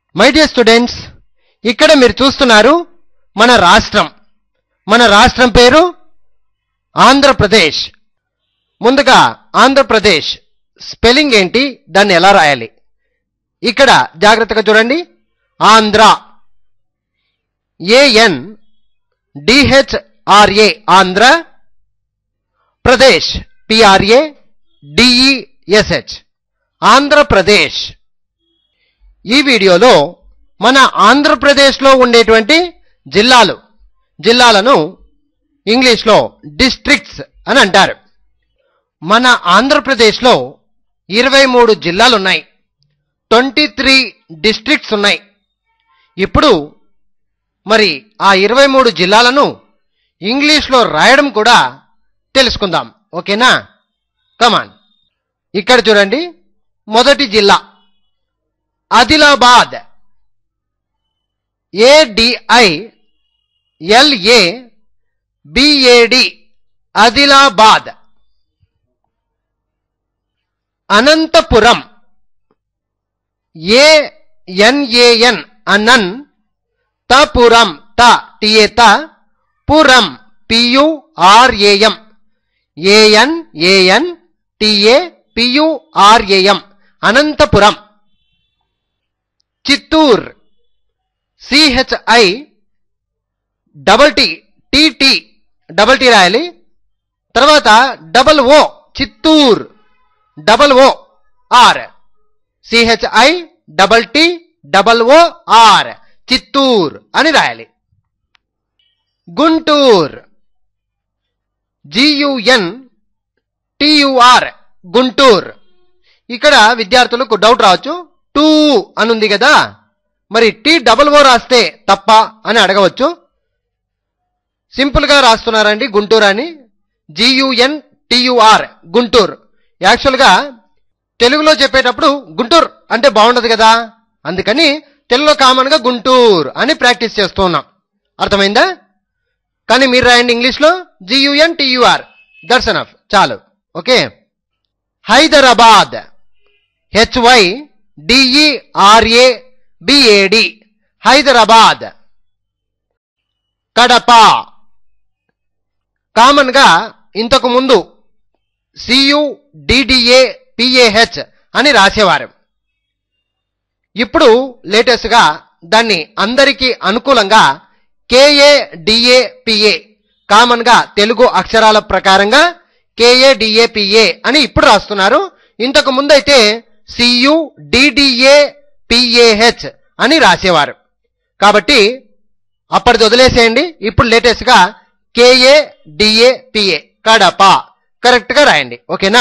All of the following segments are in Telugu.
మై డియర్ స్టూడెంట్స్ ఇక్కడ మీరు చూస్తున్నారు మన రాష్ట్రం మన రాష్ట్రం పేరు ఆంధ్రప్రదేశ్ ముందుగా ఆంధ్రప్రదేశ్ స్పెల్లింగ్ ఏంటి దాన్ని ఎలా రాయాలి ఇక్కడ జాగ్రత్తగా చూడండి Andhra A N D H R A Andhra Pradesh PRA D E S H Andhra Pradesh ఈ వీడియోలో మన ఆంధ్రప్రదేశ్లో ఉండేటువంటి జిల్లాలు జిల్లాలను ఇంగ్లీష్లో డిస్ట్రిక్ట్స్ అని అంటారు మన ఆంధ్రప్రదేశ్లో ఇరవై మూడు జిల్లాలు ఉన్నాయి ట్వంటీ త్రీ డిస్ట్రిక్ట్స్ ఉన్నాయి ఇప్పుడు మరి ఆ ఇరవై మూడు జిల్లాలను ఇంగ్లీష్లో రాయడం కూడా తెలుసుకుందాం ఓకేనా కమాన్ ఇక్కడ చూడండి మొదటి జిల్లా Adilabad A D I L A B A D Adilabad Anantapuram A N A N Anantapuram త టిఏత పురం P U R A M A N A N T A P U R A M Anantapuram Chittoor C H I double T T T double T రాయాలి తర్వాత double O Chittoor double O R C H I double T double O R Chittoor అని రాయాలి గుంటూర్ జియుఎన్ టియుఆర్ గుంటూర్ ఇక్కడ విద్యార్థులకు డౌట్ రావచ్చు టూ అని ఉంది కదా మరి టీ డబల్ ఓ రాస్తే తప్ప అని అడగవచ్చు సింపుల్ గా రాస్తున్నారండి గుంటూరు అని జియుఎన్ టియుఆర్ గుంటూరు యాక్చువల్గా తెలుగులో చెప్పేటప్పుడు గుంటూరు అంటే బాగుండదు కదా అందుకని తెలుగులో కామన్ గా గుంటూరు అని ప్రాక్టీస్ చేస్తూ ఉన్నాం అర్థమైందా కానీ మీరు రాయండి ఇంగ్లీష్లో జియుఎన్ టియుఆర్ దర్శన్ ఆఫ్ చాలు okay Hyderabad HY డిఈఆర్ఏ BEd Hyderabad Kadapa common గా ఇంతకు ముందు సియు డిడిఏ పిఏహెచ్ అని రాసేవారు ఇప్పుడు లేటెస్ట్ గా దాన్ని అందరికీ అనుకూలంగా కేఏ డిఏ పిఏ కామన్ గా తెలుగు అక్షరాల ప్రకారంగా కేఏ డిఏ పిఏ అని ఇప్పుడు రాస్తున్నారు ఇంతకు ముందైతే సియు డిడిఏ పిఏహెచ్ అని రాసేవారు కాబట్టి అప్పటిది వదిలేసేయండి ఇప్పుడు లేటెస్ట్ గా K A D A P A Kadapa correct గా రాయండి ఓకేనా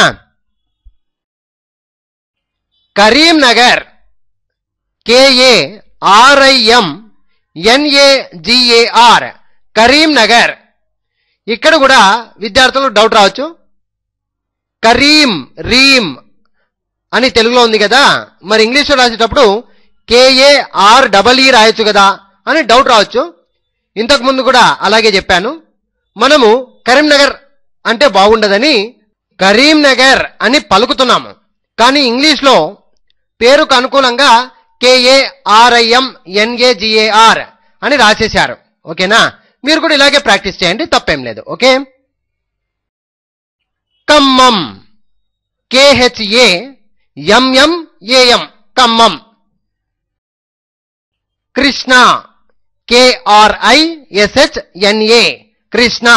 Karimnagar K A R I M N A G A R Karimnagar ఇక్కడ కూడా విద్యార్థులకు డౌట్ రావచ్చు కరీం రీం అని తెలుగులో ఉంది కదా మరి ఇంగ్లీష్లో రాసేటప్పుడు కేఏ ఆర్ డబల్ ఈ రాయొచ్చు కదా అని డౌట్ రావచ్చు ఇంతకు ముందు కూడా అలాగే చెప్పాను మనము కరీంనగర్ అంటే బాగుండదని కరీంనగర్ అని పలుకుతున్నాము కానీ ఇంగ్లీష్లో పేరుకు అనుకూలంగా కేఏ ఆర్ఐఎం ఎన్ఏజిఏఆర్ అని రాసేశారు ఓకేనా మీరు కూడా ఇలాగే ప్రాక్టీస్ చేయండి తప్పేం లేదు okay Khammam కేహెచ్ఏ ఎంఎంఏఎం Khammam Krishna కేఆర్ఐఎస్హెచ్ఎన్ఏ Krishna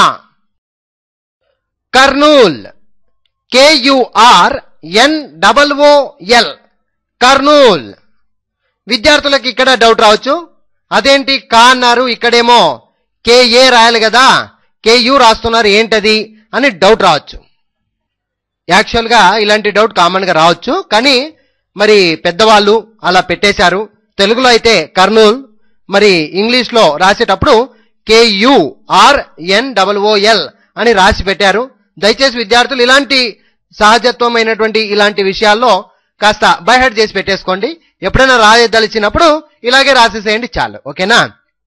Kurnool కేయుఆర్ N double L Kurnool విద్యార్థులకు ఇక్కడ డౌట్ రావచ్చు అదేంటి కా అన్నారు ఇక్కడేమో కేఏ రాయాలి కదా కేయు రాస్తున్నారు ఏంటది అని డౌట్ రావచ్చు యాక్చువల్గా ఇలాంటి డౌట్ కామన్గా రావచ్చు కానీ మరి పెద్దవాళ్ళు అలా పెట్టేశారు తెలుగులో అయితే కర్నూల్ మరి ఇంగ్లీష్లో రాసేటప్పుడు కేయు ఆర్ ఎన్ డబల్ఓఎల్ అని రాసి పెట్టారు దయచేసి విద్యార్థులు ఇలాంటి సహజత్వమైనటువంటి ఇలాంటి విషయాల్లో కాస్త బైహెడ్ చేసి పెట్టేసుకోండి ఎప్పుడైనా రాయదలిచినప్పుడు ఇలాగే రాసేసేయండి చాలు ఓకేనా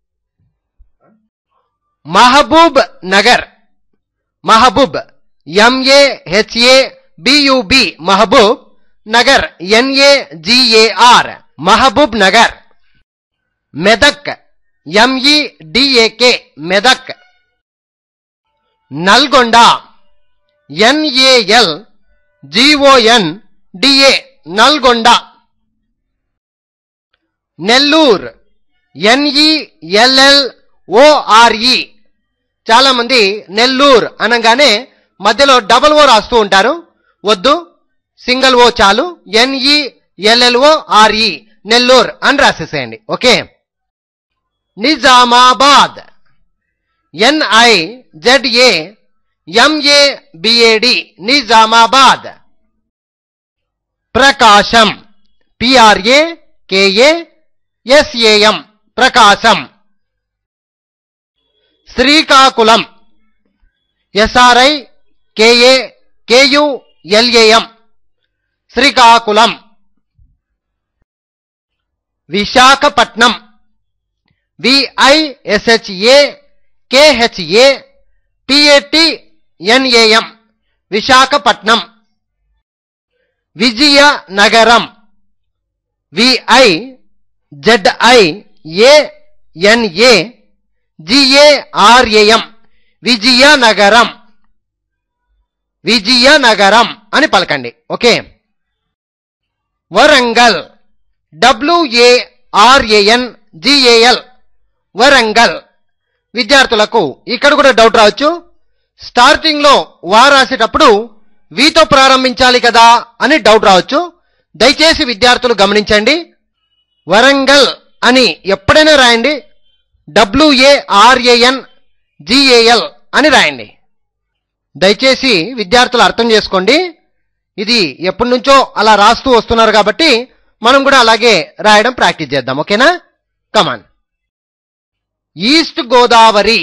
Mahbubnagar Mahbub M A H A B U B Mahbubnagar N A G A R Mahbubnagar Medak M E D A K Medak Nalgonda N A L G O N D A Nalgonda Nellore N E L L O R E చాలా మంది నెల్లూర్ అనగానే మధ్యలో డబుల్ ఓ రాస్తూ ఉంటారు వద్దు సింగిల్ ఓ చాలు ఎన్ఈఎల్ఎల్ఓ ఆర్ఈ నెల్లూర్ అని రాసేసేయండి okay Nizamabad N I Z A M A B A D Nizamabad Prakasam PRA KA SAM Prakasam Srikakulam S R I K A K U L A M Srikakulam Visakhapatnam V I S H A K H A P A T N A M Visakhapatnam Vizianagaram V I Z I A N A G A R A M Vizianagaram Vizianagaram అని పలకండి okay Warangal W A R A N G A L Warangal విద్యార్థులకు ఇక్కడ కూడా డౌట్ రావచ్చు స్టార్టింగ్ లో వా రాసేటప్పుడు వీతో ప్రారంభించాలి కదా అని డౌట్ రావచ్చు దయచేసి విద్యార్థులు గమనించండి వరంగల్ అని ఎప్పుడైనా రాయండి డబ్ల్యూఏఆర్ఏఎన్ జిఏఎల్ అని రాయండి దయచేసి విద్యార్థులు అర్థం చేసుకోండి ఇది ఎప్పటి నుంచో అలా రాస్తూ వస్తున్నారు కాబట్టి మనం కూడా అలాగే రాయడం ప్రాక్టీస్ చేద్దాం ఓకేనా come on east Godavari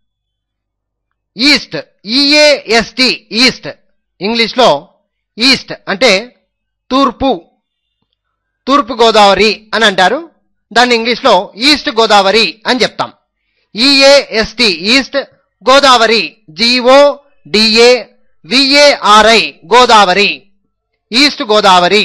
east E A S T east ఇంగ్లీష్లో ఈస్ట్ అంటే తూర్పు తూర్పు గోదావరి అని అంటారు దాన్ని ఇంగ్లీష్లో ఈస్ట్ గోదావరి అని చెప్తాం E A S T east Godavari G O D A V A R I Godavari east Godavari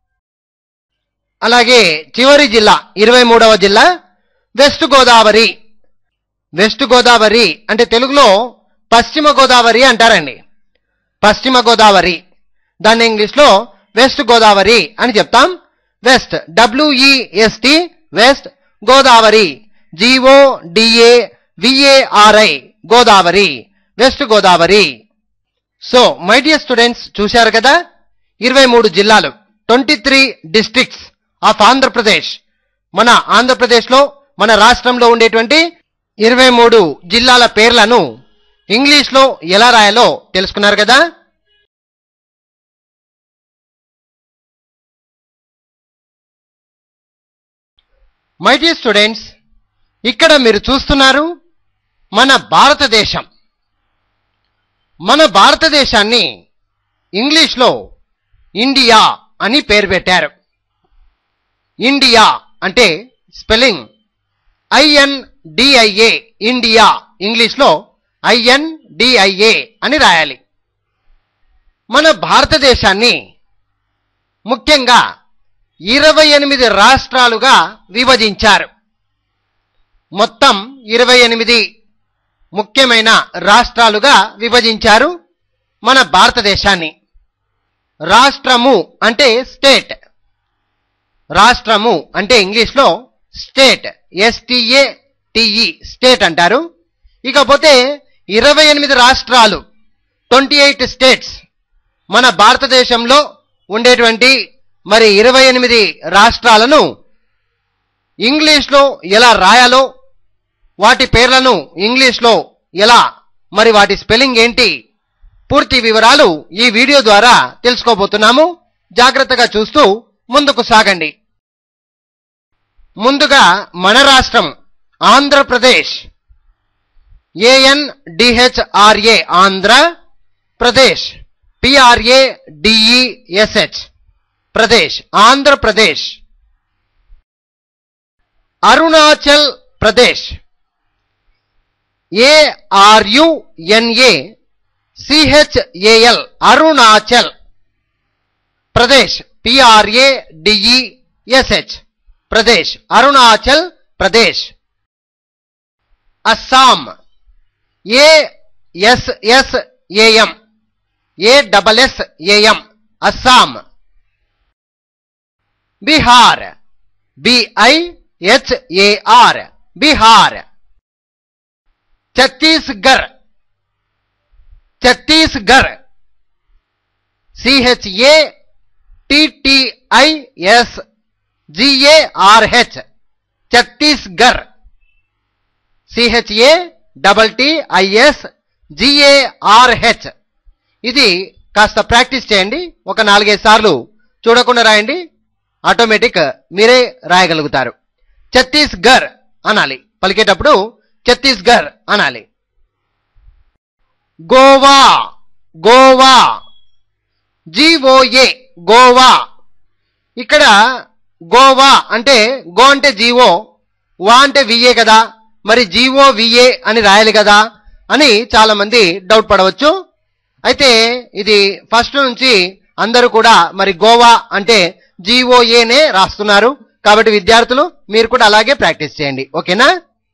అలాగే చివరి జిల్లా ఇరవై మూడవ జిల్లా వెస్ట్ గోదావరి వెస్ట్ గోదావరి అంటే తెలుగులో పశ్చిమ గోదావరి అంటారండి పశ్చిమ గోదావరి దాన్ని ఇంగ్లీష్లో వెస్ట్ గోదావరి అని చెప్తాం west W E S T west Godavari G O D A V A R I Godavari west Godavari so my dear students చూశారు కదా ఇరవై మూడు జిల్లాలు twenty three districts of Andhra Pradesh మన ఆంధ్రప్రదేశ్లో మన రాష్ట్రంలో ఉండేటువంటి ఇరవై మూడు జిల్లాల పేర్లను ఇంగ్లీష్లో ఎలా రాయాలో తెలుసుకున్నారు కదా మై డియర్ స్టూడెంట్స్ ఇక్కడ మీరు చూస్తున్నారు మన భారతదేశం మన భారతదేశాన్ని ఇంగ్లీష్లో ఇండియా అని పేరు పెట్టారు ఇండియా అంటే స్పెల్లింగ్ ఐఎన్డిఐఏ ఇండియా ఇంగ్లీష్లో ఐఎన్డిఐఏ అని రాయాలి మన భారతదేశాన్ని ముఖ్యంగా ఇరవై ఎనిమిది రాష్ట్రాలుగా విభజించారు మొత్తం ఇరవై ఎనిమిది ముఖ్యమైన రాష్ట్రాలుగా విభజించారు మన భారతదేశాన్ని రాష్ట్రము అంటే స్టేట్ రాష్ట్రము అంటే ఇంగ్లీష్లో స్టేట్ ఎస్టిఏ టిఈ స్టేట్ అంటారు ఇకపోతే ఇరవై ఎనిమిది రాష్ట్రాలు ట్వంటీ ఎయిట్ స్టేట్స్ మన భారతదేశంలో ఉండేటువంటి మరి ఇరవై ఎనిమిది రాష్ట్రాలను ఇంగ్లీష్లో ఎలా రాయాలో వాటి పేర్లను ఇంగ్లీష్లో ఎలా మరి వాటి స్పెల్లింగ్ ఏంటి పూర్తి వివరాలు ఈ వీడియో ద్వారా తెలుసుకోబోతున్నాము జాగ్రత్తగా చూస్తూ ముందుకు సాగండి ముందుగా మన రాష్ట్రం Andhra Pradesh A N D H R A Andhra Pradesh PRA DESH Pradesh Andhra Pradesh Arunachal Pradesh A R U N A C H A L Arunachal Pradesh PRA DESH Pradesh Arunachal Pradesh Assam A S S A M A double S A M Assam Bihar B I H A R Bihar Chhattisgarh Chhattisgarh C H A T T I S G A R H Chhattisgarh C H A double T I S G A R H ఇది కాస్త ప్రాక్టీస్ చేయండి ఒక నాలుగైదు సార్లు చూడకుండా రాయండి ఆటోమేటిక్ మీరే రాయగలుగుతారు ఛత్తీస్గఢ్ అనాలి పలికేటప్పుడు ఛత్తీస్గఢ్ అనాలి గోవా గోవా జీఓఏ గోవా ఇక్కడ గోవా అంటే గో అంటే జీవో వా అంటే విఏ కదా మరి జీవో విఏ అని రాయాలి కదా అని చాలా మంది డౌట్ పడవచ్చు అయితే ఇది ఫస్ట్ నుంచి అందరూ కూడా మరి గోవా అంటే జీఓఏనే రాస్తున్నారు కాబట్టి విద్యార్థులు మీరు కూడా అలాగే ప్రాక్టీస్ చేయండి ఓకేనా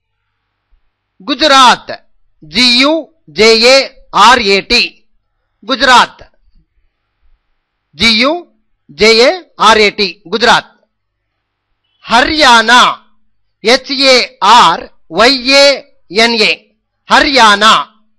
Gujarat G U J A R A T Gujarat G U J A R A T Gujarat Haryana H A R Y A N A Haryana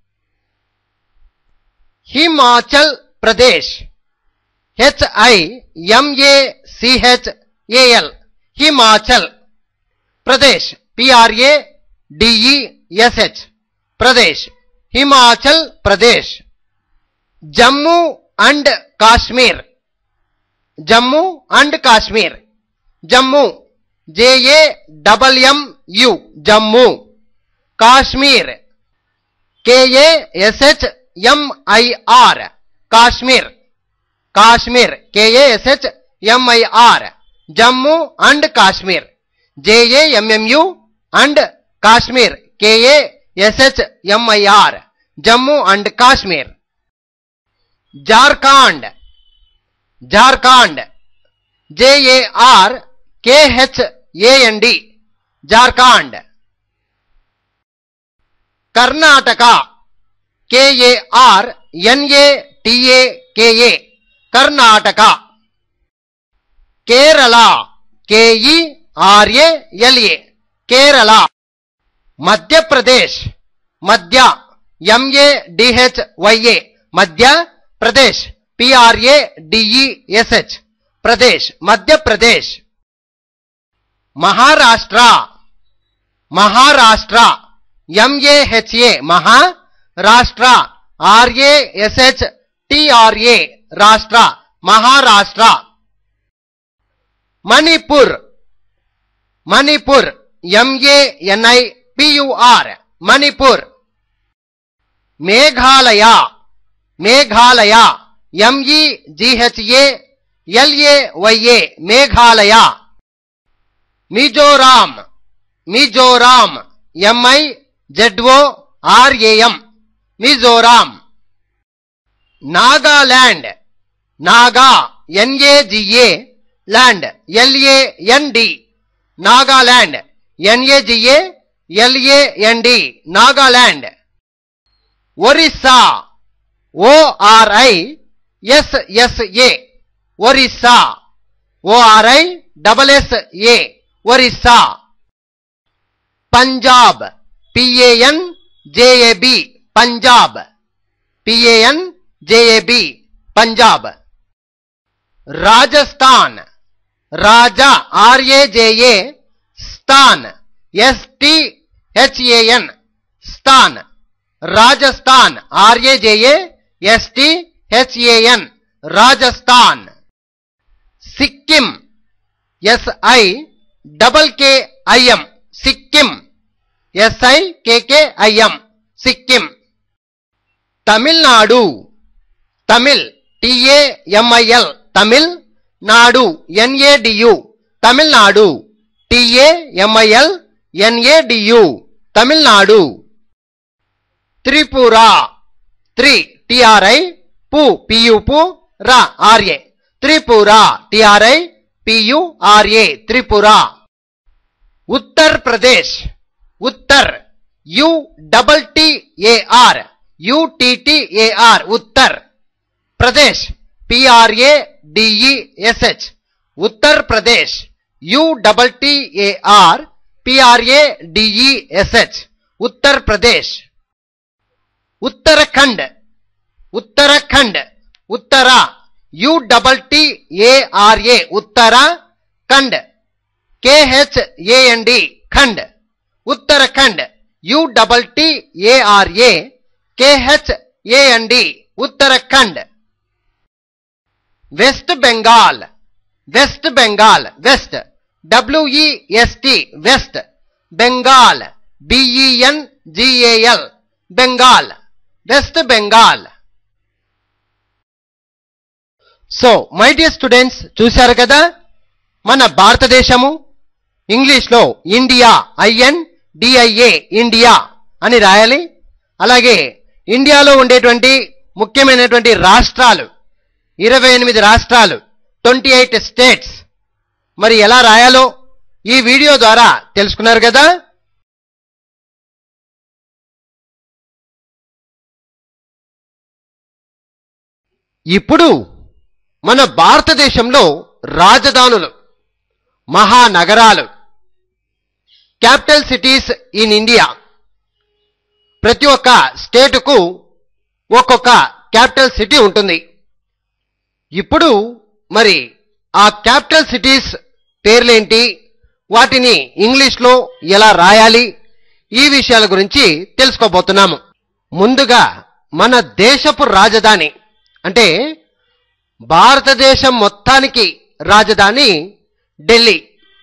Himachal Pradesh H I M A C H A L Himachal Pradesh PRA DESH Pradesh Himachal Pradesh Jammu and Kashmir Jammu and Kashmir Jammu J A double M U Jammu Kashmir K A S H M I R Kashmir Kashmir K A S H M I R Jammu and Kashmir J A M M U and Kashmir K A S H M I R Jammu and Kashmir Jharkhand Jharkhand J A R K H A N D Jharkhand Karnataka K A R N A K A Karnataka Kerala K E RALA Kerala Madhya Pradesh Madhya MA DH YA Madhya Pradesh PRA DESH Pradesh Madhya Pradesh Maharashtra Maharashtra MAHA Maha Rashtra RASH TRA Rashtra Maharashtra Manipur Manipur MANI PUR Manipur Meghalaya Meghalaya ME GHA LAYA Meghalaya Mizoram Mizoram MI ZO RAM Mizoram Nagaland Naga NAGA land LAND Nagaland NAGA LAND Nagaland Orissa ORI SSA Orissa ORI double S A Orissa Punjab PAN JAB Punjab PAN JAB Punjab Rajasthan Raja RAJA sthan ST HAN sthan Rajasthan RAJA ST HAN Rajasthan Sikkim SI double K IM Sikkim SI KKIM Sikkim Tamil Nadu Tamil TAMIL Tamil Nadu NADU Tamil Nadu TAMIL NADU Tamil Nadu Tripura Tri TRI pu PU ra RA Tripura TRI PURA Tripura Uttar Pradesh Uttar U double T AR UTTAR Uttar Pradesh PRA DESH Uttar Pradesh U double TAR PRA DESH Uttar Pradesh Uttarakhand Uttarakhand Uttara U double T ARA Uttarakhand KHAND khand Uttarakhand you double T ARA KHAND Uttarakhand west Bengal west Bengal west W E S T west Bengal BEN GAL Bengal west Bengal so my dear students చూశారు కదా మన భారతదేశము ఇంగ్లీష్లో ఇండియా ఐఎన్ డిఐఏ ఇండియా అని రాయాలి అలాగే ఇండియాలో ఉండేటువంటి ముఖ్యమైనటువంటి రాష్ట్రాలు ఇరవై ఎనిమిది రాష్ట్రాలు ట్వంటీ ఎయిట్ స్టేట్స్ మరి ఎలా రాయాలో ఈ వీడియో ద్వారా తెలుసుకున్నారు కదా ఇప్పుడు మన భారతదేశంలో రాజధానులు మహానగరాలు క్యాపిటల్ సిటీస్ ఇన్ ఇండియా ప్రతి ఒక్క స్టేటుకు ఒక్కొక్క క్యాపిటల్ సిటీ ఉంటుంది ఇప్పుడు మరి ఆ క్యాపిటల్ సిటీస్ పేర్లేంటి వాటిని ఇంగ్లీష్లో ఎలా రాయాలి ఈ విషయాల గురించి తెలుసుకోబోతున్నాము ముందుగా మన దేశపు రాజధాని అంటే భారతదేశం మొత్తానికి రాజధాని Delhi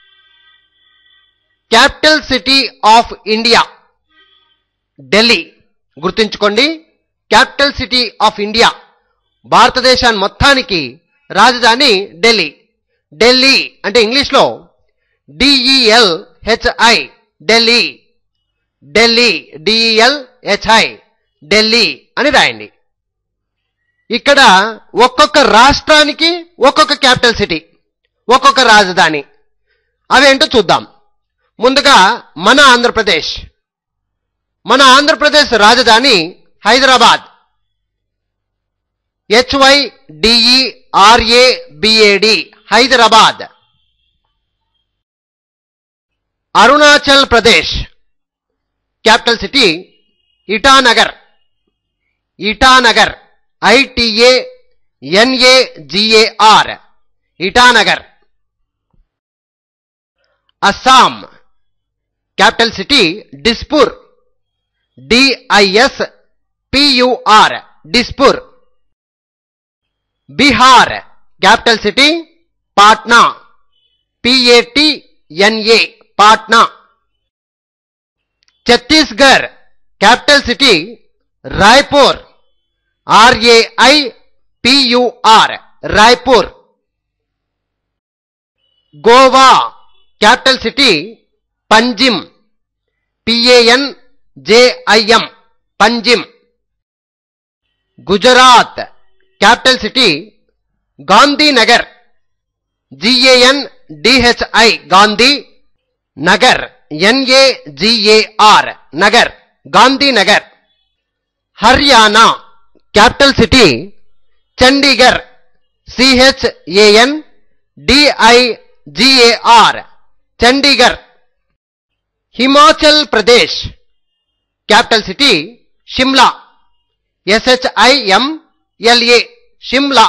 capital city of India Delhi గుర్తుంచుకోండి క్యాపిటల్ సిటీ ఆఫ్ ఇండియా భారతదేశాన్ని మొత్తానికి రాజధాని ఢిల్లీ ఢిల్లీ అంటే ఇంగ్లీష్లో DEL HI Delhi Delhi DEL HI Delhi అని రాయండి ఇక్కడ ఒక్కొక్క రాష్ట్రానికి ఒక్కొక్క క్యాపిటల్ సిటీ ఒక్కొక్క రాజధాని అవేంటో చూద్దాం ముందుగా మన ఆంధ్రప్రదేశ్ మన ఆంధ్రప్రదేశ్ రాజధాని Hyderabad HY డిఈఆర్ఏ BEd Hyderabad Arunachal Pradesh capital city Itanagar Itanagar ITA NAGAR Itanagar Assam capital city Dispur DIS PUR Dispur Bihar capital city Patna PAT NA Patna Chhattisgarh capital city Raipur RAI PUR Raipur Goa capital city Panjim PAN JIM Panjim Gujarat capital city Gandhinagar GAN DHI Gandhi Nagar NAGAR Nagar Gandhinagar Haryana capital city Chandigarh CHAN DIGAR Chandigarh Himachal Pradesh capital city Shimla ఎస్హెచ్ఐఎం LA Shimla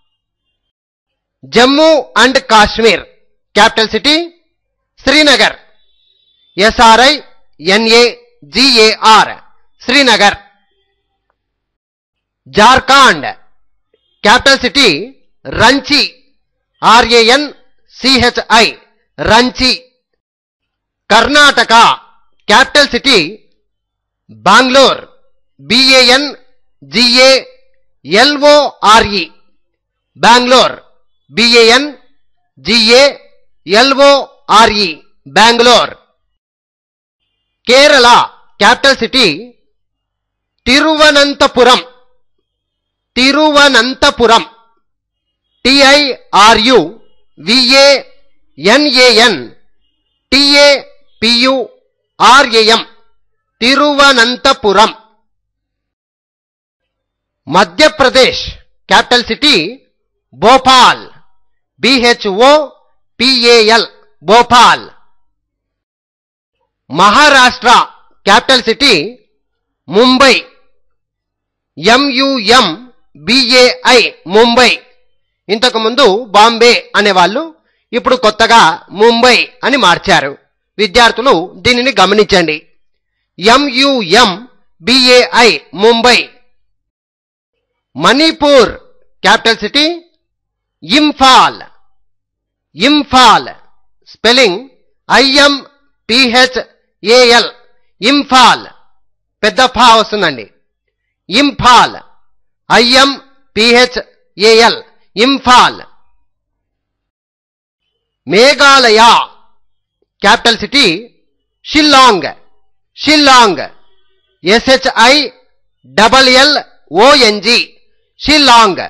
Jammu and Kashmir capital city Srinagar SRI NA GAR Srinagar Jharkhand capital city Ranchi RAN CHI Ranchi Karnataka capital city Bangalore BAN GA LORE Bengaluru BAN GA LORE Bengaluru Kerala capital city Thiruvananthapuram Thiruvananthapuram TIRU VA NAN TA PURAM Thiruvananthapuram Madhya Pradesh capital city Bhopal BHO PAL Bhopal Maharashtra capital city Mumbai MUM BAI Mumbai ఇంతకు ముందు బాంబే అనేవాళ్ళు ఇప్పుడు కొత్తగా ముంబై అని మార్చారు విద్యార్థులు దీనిని గమనించండి MUM BAI Mumbai Manipur capital city Imphal Imphal spelling IM PH AL Imphal పెద్ద ఫా వస్తుందండి Imphal IM PH AL Imphal Meghalaya capital city Shillong Shillong SHI double L ONG Shillong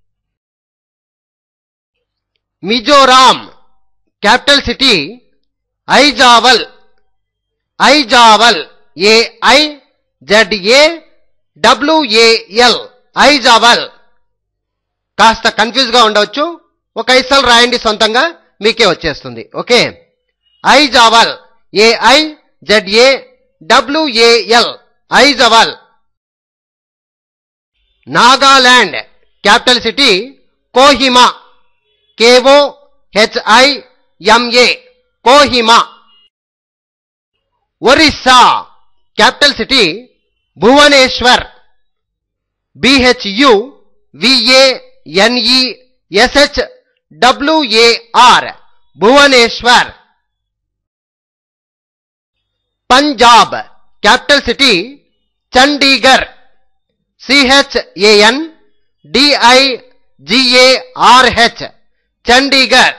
Mizoram capital city Aizawl Aizawl AI ZA WAL Aizawl కాస్త కన్ఫ్యూజ్ గా ఉండవచ్చు ఒక ఐసల్ రాయండి సొంతంగా మీకే వచ్చేస్తుంది okay Aizawl AI ZA WAL Aizawl Nagaland capital city Kohima KO HI MA Kohima Orissa capital city Bhubaneswar BHU VANE SH WAR Bhubaneswar Punjab capital city Chandigarh CHAN DIGARH Chandigarh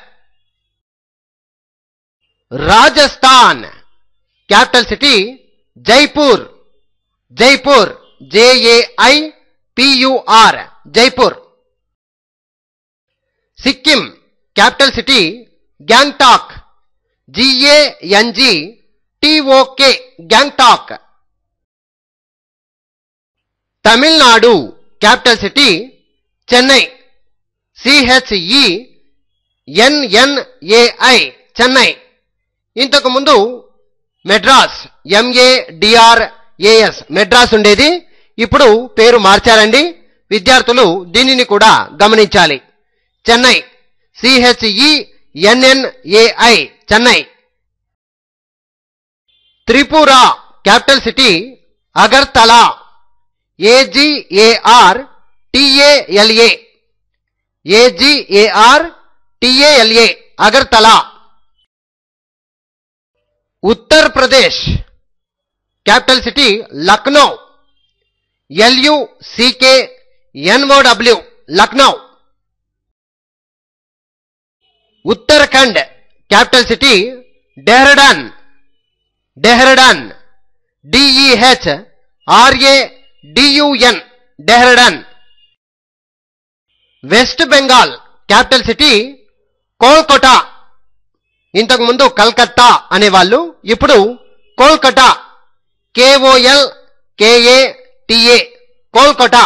Rajasthan capital city Jaipur Jaipur JAI PUR Jaipur Sikkim capital city Gangtok GANG TOK Gangtok Tamil Nadu capital city Chennai CHE NNAI Chennai ఇంతకు ముందు మెడ్రాస్ ఎంఏడిఆర్ ఏఎస్ మెడ్రాస్ ఉండేది ఇప్పుడు పేరు మార్చారండి విద్యార్థులు దీనిని కూడా గమనించాలి Chennai CHE NNAI Chennai Tripura capital city Agartala AGAR TALA AGAR TALA Agartala Uttar Pradesh capital city Lucknow LUCK NOW Lucknow Uttarakhand capital city Dehradun Dehradun DEH RA DUN Dehradun west Bengal capital city Kolkata ఇంతకు ముందు కల్కత్తా అనేవాళ్ళు ఇప్పుడు Kolkata KOL KA TA Kolkata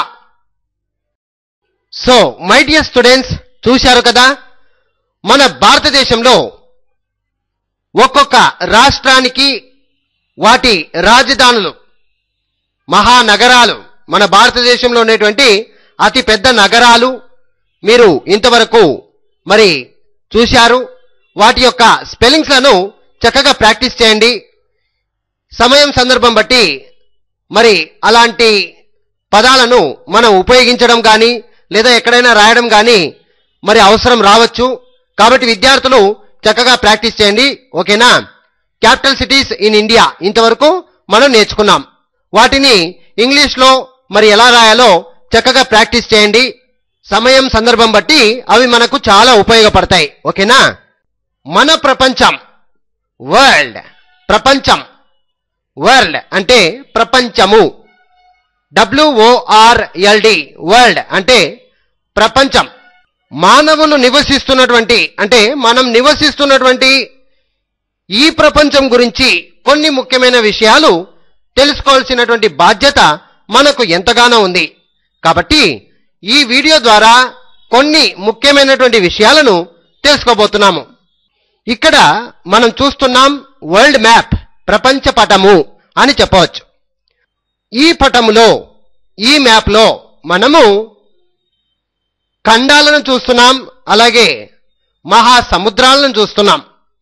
so my dear students చూశారు కదా మన భారతదేశంలో ఒక్కొక్క రాష్ట్రానికి వాటి రాజధానులు మహానగరాలు మన భారతదేశంలో ఉన్నటువంటి అతి పెద్ద నగరాలు మీరు ఇంతవరకు మరి చూశారు వాటి యొక్క స్పెల్లింగ్స్లను చక్కగా ప్రాక్టీస్ చేయండి సమయం సందర్భం బట్టి మరి అలాంటి పదాలను మనం ఉపయోగించడం కానీ లేదా ఎక్కడైనా రాయడం కానీ మరి అవసరం రావచ్చు కాబట్టి విద్యార్థులు చక్కగా ప్రాక్టీస్ చేయండి ఓకేనా క్యాపిటల్ సిటీస్ ఇన్ ఇండియా ఇంతవరకు మనం నేర్చుకున్నాం వాటిని ఇంగ్లీష్లో మరి ఎలా రాయాలో చక్కగా ప్రాక్టీస్ చేయండి సమయం సందర్భం బట్టి అవి మనకు చాలా ఉపయోగపడతాయి ఓకేనా మన ప్రపంచం వరల్డ్ ప్రపంచం వరల్డ్ అంటే ప్రపంచము డబ్ల్యూఓఆర్ఎల్డి వరల్డ్ అంటే ప్రపంచం మానవులు నివసిస్తున్నటువంటి అంటే మనం నివసిస్తున్నటువంటి ఈ ప్రపంచం గురించి కొన్ని ముఖ్యమైన విషయాలు తెలుసుకోవాల్సినటువంటి బాధ్యత మనకు ఎంతగానో ఉంది కాబట్టి ఈ వీడియో ద్వారా కొన్ని ముఖ్యమైనటువంటి విషయాలను తెలుసుకోబోతున్నాము ఇక్కడ మనం చూస్తున్నాం వరల్డ్ మ్యాప్ ప్రపంచ పటము అని చెప్పవచ్చు ఈ పటములో ఈ మ్యాప్లో మనము ఖండాలను చూస్తున్నాం అలాగే మహాసముద్రాలను చూస్తున్నాం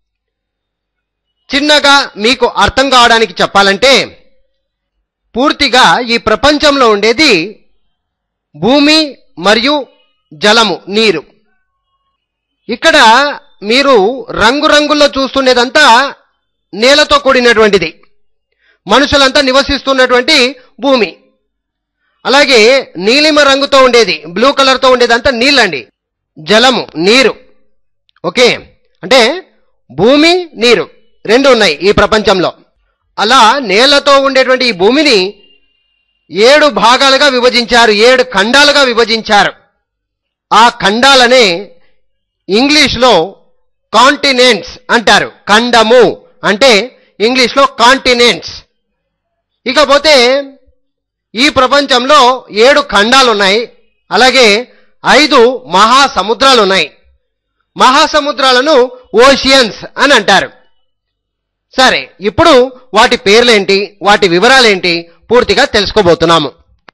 చిన్నగా మీకు అర్థం కావడానికి చెప్పాలంటే పూర్తిగా ఈ ప్రపంచంలో ఉండేది భూమి మరియు జలము నీరు ఇక్కడ మీరు రంగురంగుల్లో చూస్తుండేదంతా నేలతో కూడినటువంటిది మనుషులంతా నివసిస్తున్నటువంటి భూమి అలాగే నీలిమ రంగుతో ఉండేది బ్లూ కలర్తో ఉండేదంతా నీళ్ళండి జలము నీరు ఓకే అంటే భూమి నీరు రెండు ఉన్నాయి ఈ ప్రపంచంలో అలా నేలతో ఉండేటువంటి ఈ భూమిని ఏడు భాగాలుగా విభజించారు ఏడు ఖండాలుగా విభజించారు ఆ ఖండాలనే ఇంగ్లీష్లో కాంటినెంట్స్ అంటారు ఖండము అంటే ఇంగ్లీష్లో కాంటినెంట్స్ ఇకపోతే ఈ ప్రపంచంలో ఏడు ఖండాలు ఉన్నాయి అలాగే ఐదు మహాసముద్రాలు ఉన్నాయి మహాసముద్రాలను ఓషియన్స్ అని అంటారు సరే ఇప్పుడు వాటి పేర్లేంటి వాటి వివరాలేంటి పూర్తిగా తెలుసుకోబోతున్నాము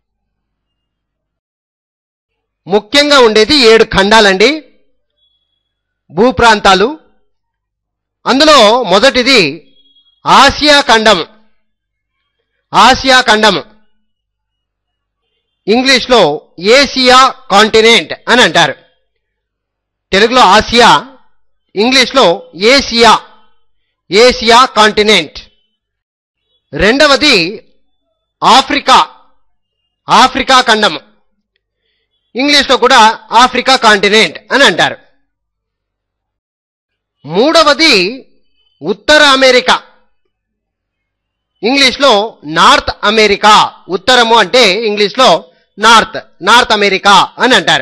ముఖ్యంగా ఉండేది ఏడు ఖండాలండి భూప్రాంతాలు అందులో మొదటిది ఆసియా ఖండం ఆసియా ఖండం ఇంగ్లీష్లో ఏసియా కాంటినెంట్ అని అంటారు తెలుగులో ఆసియా ఇంగ్లీష్లో ఏసియా ఏసియా కాంటినెంట్ రెండవది ఆఫ్రికా ఆఫ్రికా ఖండం ఇంగ్లీష్లో కూడా ఆఫ్రికా కాంటినెంట్ అని అంటారు మూడవది ఉత్తర అమెరికా ఇంగ్లీష్లో నార్త్ అమెరికా ఉత్తరము అంటే ఇంగ్లీష్లో నార్త్ నార్త్ అమెరికా అని అంటారు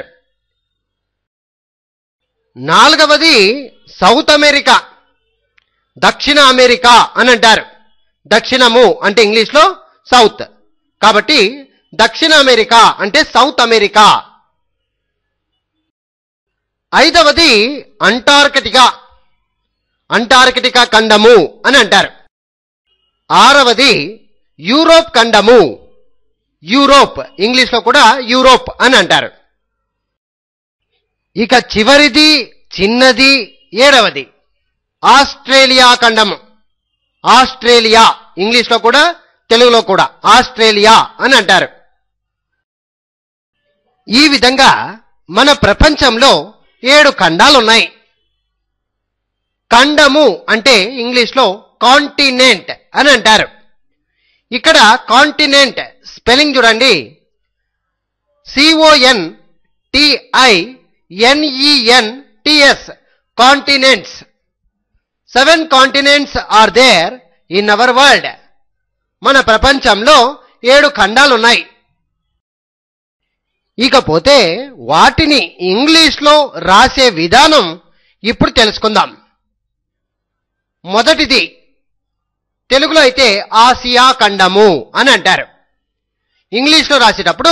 నాలుగవది సౌత్ అమెరికా దక్షిణ అమెరికా అని అంటారు దక్షిణము అంటే ఇంగ్లీష్లో సౌత్ కాబట్టి దక్షిణ అమెరికా అంటే సౌత్ అమెరికా ఐదవది అంటార్కిటికా అంటార్కిటికా ఖండము అని అంటారు ఆరవది యూరోప్ ఖండము యూరోప్ ఇంగ్లీష్లో కూడా యూరోప్ అని అంటారు ఇక చివరిది చిన్నది ఏడవది ఆస్ట్రేలియా ఖండము ఆస్ట్రేలియా ఇంగ్లీష్లో కూడా తెలుగులో కూడా ఆస్ట్రేలియా అని అంటారు ఈ విధంగా మన ప్రపంచంలో ఏడు ఖండాలు ఉన్నాయి ఖండము అంటే ఇంగ్లీష్లో కాంటినెంట్ అని అంటారు ఇక్కడ కాంటినెంట్ స్పెల్లింగ్ చూడండి CON TI NEN TS continents seven continents are there in our world మన ప్రపంచంలో ఏడు ఖండాలున్నాయి ఇకపోతే వాటిని ఇంగ్లీష్లో రాసే విధానం ఇప్పుడు తెలుసుకుందాం మొదటిది తెలుగులో అయితే ఆసియా ఖండము అని అంటారు ఇంగ్లీష్లో రాసేటప్పుడు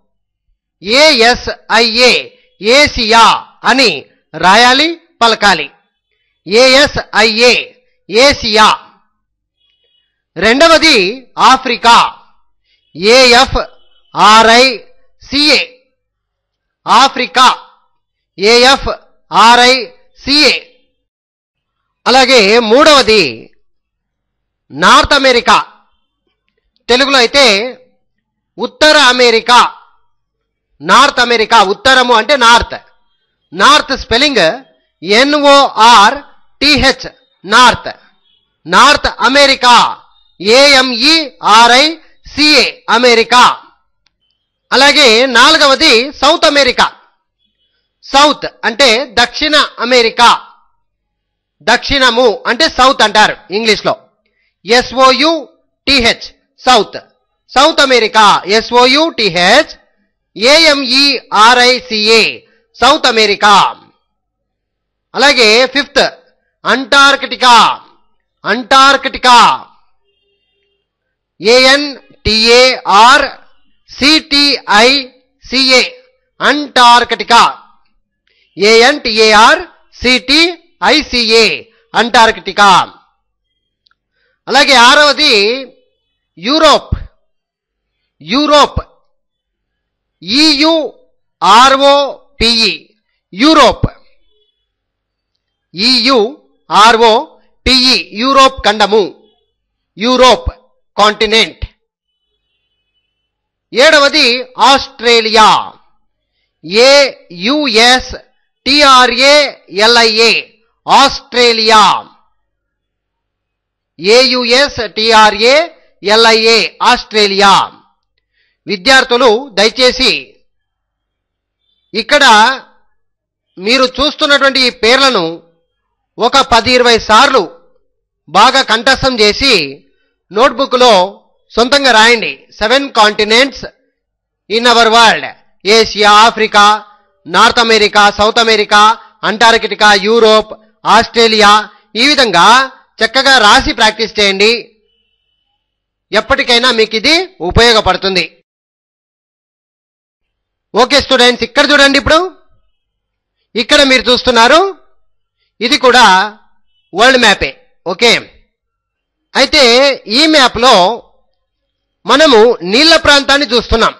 ఏఎస్ఐఏ ఏసియా అని రాయాలి పలకాలి ఏఎస్ఐఏ ఏసియా రెండవది Africa AF RI CA Africa AF RI CA అలాగే మూడవది నార్త్ అమెరికా తెలుగులో అయితే ఉత్తర అమెరికా నార్త్ అమెరికా ఉత్తరము అంటే north north spelling NOR TH north north America AME RI CA America అలాగే నాలుగవది సౌత్ అమెరికా సౌత్ అంటే దక్షిణ అమెరికా దక్షిణము అంటే సౌత్ అంటారు ఇంగ్లీష్లో SOU TH south south America SOU TH AME RICA south America అలాగే fifth Antarctica Antarctica AN TAR CTI CA Antarctica AN TAR CTICA Antarctica అలాగే ఆరవది Europe Europe EUROPE Europe EU RO PE Europe ఖండము యూరోప్ కాంటినెంట్ ఏడవది Australia AUS TRALIA Australia AUS TRA LIA Australia విద్యార్థులు దయచేసి ఇక్కడ మీరు చూస్తున్నటువంటి ఈ పేర్లను ఒక పది ఇరవై సార్లు బాగా కంఠస్థం చేసి నోట్బుక్లో సొంతంగా రాయండి seven continents in our world Asia Africa north America south America Antarctica Europe Australia ఈ విధంగా చక్కగా రాసి ప్రాక్టీస్ చేయండి ఎప్పటికైనా మీకు ఇది ఉపయోగపడుతుంది ఓకే స్టూడెంట్స్ ఇక్కడ చూడండి ఇప్పుడు ఇక్కడ మీరు చూస్తున్నారు ఇది కూడా వరల్డ్ మ్యాపే ఓకే అయితే ఈ మ్యాప్లో మనము నీళ్ల ప్రాంతాన్ని చూస్తున్నాం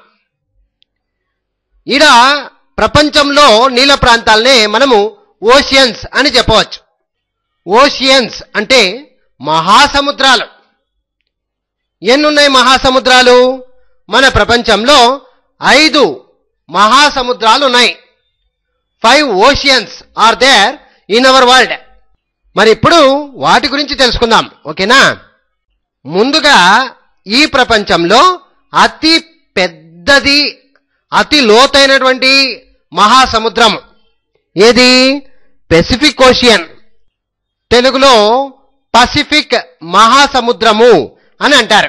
ఈడ ప్రపంచంలో నీళ్ల ప్రాంతాలనే మనము ఓషియన్స్ అని చెప్పవచ్చు ఓషియన్స్ అంటే మహాసముద్రాలు ఎన్నున్నాయి మహాసముద్రాలు మన ప్రపంచంలో ఐదు మహాసముద్రాలు ఉన్నాయి five oceans are there in our world మరి ఇప్పుడు వాటి గురించి తెలుసుకుందాం ఓకేనా ముందుగా ఈ ప్రపంచంలో అతి పెద్దది అతి లోతైనటువంటి మహాసముద్రం ఏది పెసిఫిక్ ఓషియన్ తెలుగులో పసిఫిక్ మహాసముద్రము అని అంటారు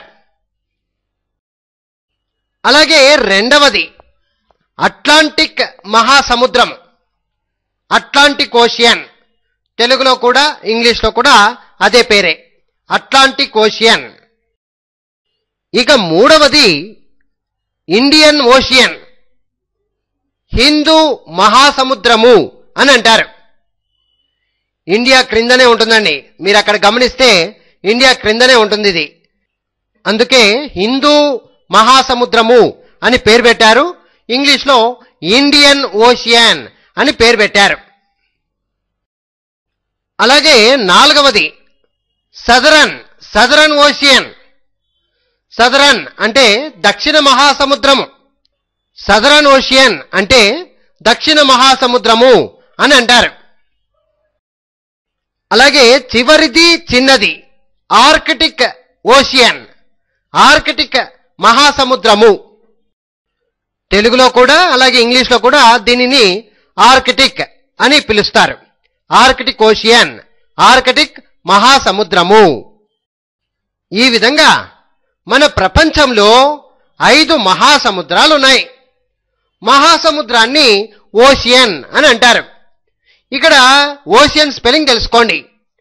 అలాగే రెండవది అట్లాంటిక్ మహాసముద్రం అట్లాంటిక్ ఓషియన్ తెలుగులో కూడా ఇంగ్లీష్లో కూడా అదే పేరే అట్లాంటిక్ ఓషియన్ ఇక మూడవది ఇండియన్ ఓషియన్ హిందూ మహాసముద్రము అని అంటారు ఇండియా క్రిందనే ఉంటుందండి మీరు అక్కడ గమనిస్తే ఇండియా క్రిందనే ఉంటుంది ఇది అందుకే హిందూ మహాసముద్రము అని పేరు పెట్టారు ఇంగ్లీష్లో ఇండియన్ ఓషియన్ అని పేరు పెట్టారు అలాగే నాలుగవది సదరన్ సదరన్ ఓషియన్ సదరన్ అంటే దక్షిణ మహాసముద్రము సదరన్ ఓషియన్ అంటే దక్షిణ మహాసముద్రము అని అంటారు అలాగే చివరిది చిన్నది ఆర్కిటిక్ ఓషియన్ ఆర్కిటిక్ మహాసముద్రము తెలుగులో కూడా అలాగే ఇంగ్లీష్లో కూడా దీనిని ఆర్కిటిక్ అని పిలుస్తారు ఆర్కిటిక్ ఓషియన్ ఆర్కిటిక్ మహాసముద్రము ఈ విధంగా మన ప్రపంచంలో ఐదు మహాసముద్రాలు ఉన్నాయి మహాసముద్రాన్ని ఓషియన్ అని అంటారు ఇక్కడ ఓషియన్ స్పెల్లింగ్ తెలుసుకోండి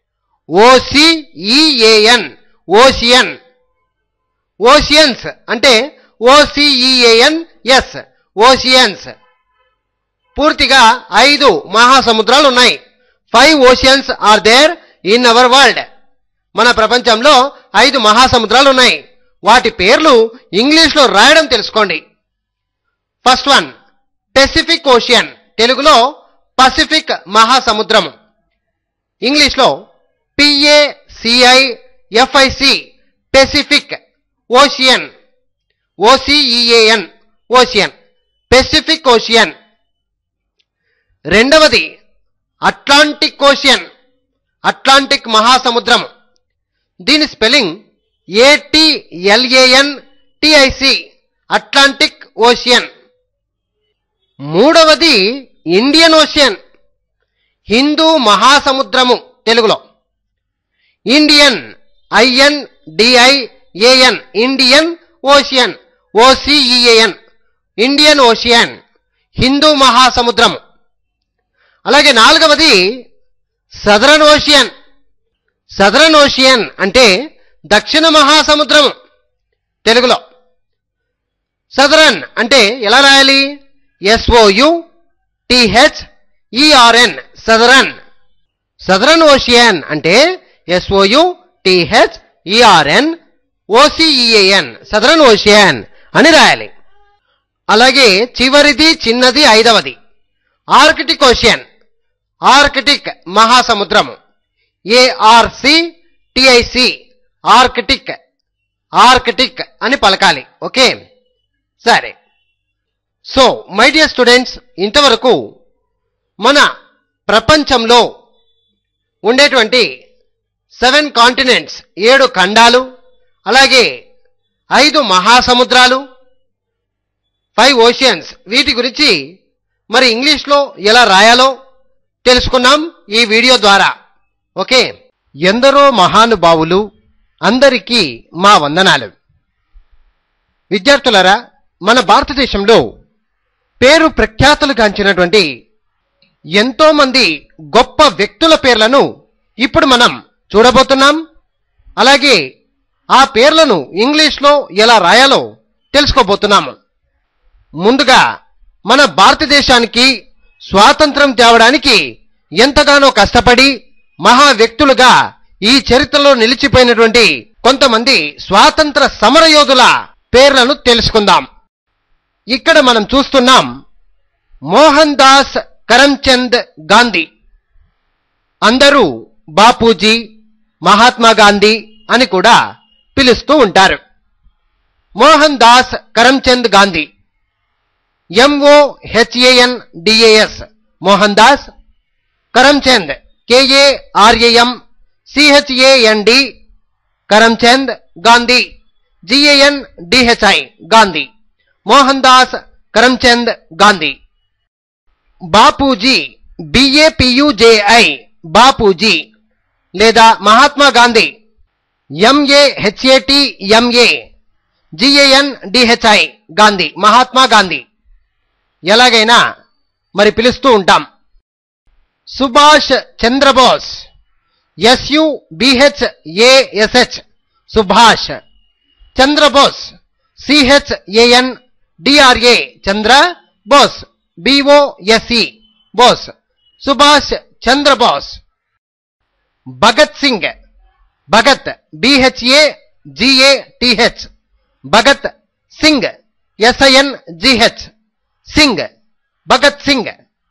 ఓసిఈఏఎన్ ఓషియన్ ఓషియన్స్ అంటే ఓసిఈఏఎన్ ఎస్ ఓషియన్స్ పూర్తిగా ఐదు మహాసముద్రాలు ఉన్నాయి five oceans are there in our world మన ప్రపంచంలో ఐదు మహాసముద్రాలు ఉన్నాయి వాటి పేర్లు ఇంగ్లీష్లో రాయడం తెలుసుకోండి ఫస్ట్ వన్ పెసిఫిక్ ఓషియన్ తెలుగులో పసిఫిక్ మహాసముద్రం ఇంగ్లీష్లో PACI FIC Pacific ocean OCEAN ocean Pacific ocean రెండవది అట్లాంటిక్ ఓషియన్ అట్లాంటిక్ మహాసముద్రం దీని spelling ATLAN TIC Atlantic ocean మూడవది ఇండియన్ ఓషియన్ హిందూ మహాసముద్రము తెలుగులో Indian IN DIAN Indian ocean OCEAN Indian ocean హిందూ మహాసముద్రము అలాగే నాలుగవది సదరన్ ఓషియన్ సదరన్ ఓషియన్ అంటే దక్షిణ మహాసముద్రం తెలుగులో సదరన్ అంటే ఎలా రాయాలి SOU TH ERN southern southern ocean అంటే SOU TH ERN OCEAN southern ocean అని రాయాలి అలాగే చివరిది చిన్నది ఐదవది ఆర్కిటిక్ ఓషియన్ ఆర్కిటిక్ మహాసముద్రము ఏఆర్సి టిఐసి ఆర్కిటిక్ ఆర్కిటిక్ అని పలకాలి ఓకే సరే సో మై డియర్ స్టూడెంట్స్ ఇంతవరకు మన ప్రపంచంలో ఉండేటువంటి సెవెన్ కాంటినెంట్స్ ఏడు ఖండాలు అలాగే ఐదు మహాసముద్రాలు ఫైవ్ ఓషియన్స్ వీటి గురించి మరి ఇంగ్లీష్లో ఎలా రాయాలో తెలుసుకున్నాం ఈ వీడియో ద్వారా ఓకే ఎందరో మహానుభావులు అందరికీ మా వందనాలు విద్యార్థులారా మన భారతదేశంలో పేరు ప్రఖ్యాతులు గాంచినటువంటి ఎంతో మంది గొప్ప వ్యక్తుల పేర్లను ఇప్పుడు మనం చూడబోతున్నాం అలాగే ఆ పేర్లను ఇంగ్లీష్లో ఎలా రాయాలో తెలుసుకోబోతున్నాము ముందుగా మన భారతదేశానికి స్వాతంత్రం తేవడానికి ఎంతగానో కష్టపడి మహా వ్యక్తులుగా ఈ చరిత్రలో నిలిచిపోయినటువంటి కొంతమంది స్వాతంత్ర సమరయోధుల పేర్లను తెలుసుకుందాం ఇక్కడ మనం చూస్తున్నాం మోహన్ దాస్ కరమ్చంద్ గాంధీ అందరూ బాపూజీ మహాత్మా గాంధీ అని కూడా పిలుస్తూ ఉంటారు Mohan Das Karamchand Gandhi MO HAN DAS Mohan Das Karamchand KARAM CHAND Karamchand Gandhi GAN DHI Gandhi Mohan Das Karamchand Gandhi Bapuji BAPUJI Bapuji లేదా Mahatma Gandhi MA HAT MA GAN DHI Gandhi Mahatma Gandhi ఎలాగైనా మరి పిలుస్తూ ఉంటాం Subhash Chandra Bose SU BH ASH Subhash Chandra Bose CH AN DRA Chandra Bose BOSE Bose Subhash Chandra Bose Bhagat Singh Bhagat BHA GA TH Bhagat Singh SIN GH Singh Bhagat Singh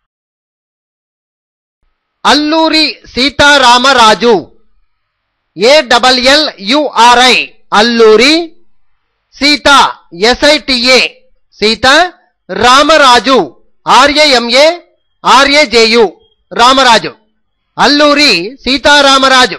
Alluri Sitaramaraju A double L URI Alluri Sita SITA Sita Ramaraju RAMA RAJU Ramaraju Alluri Sitaramaraju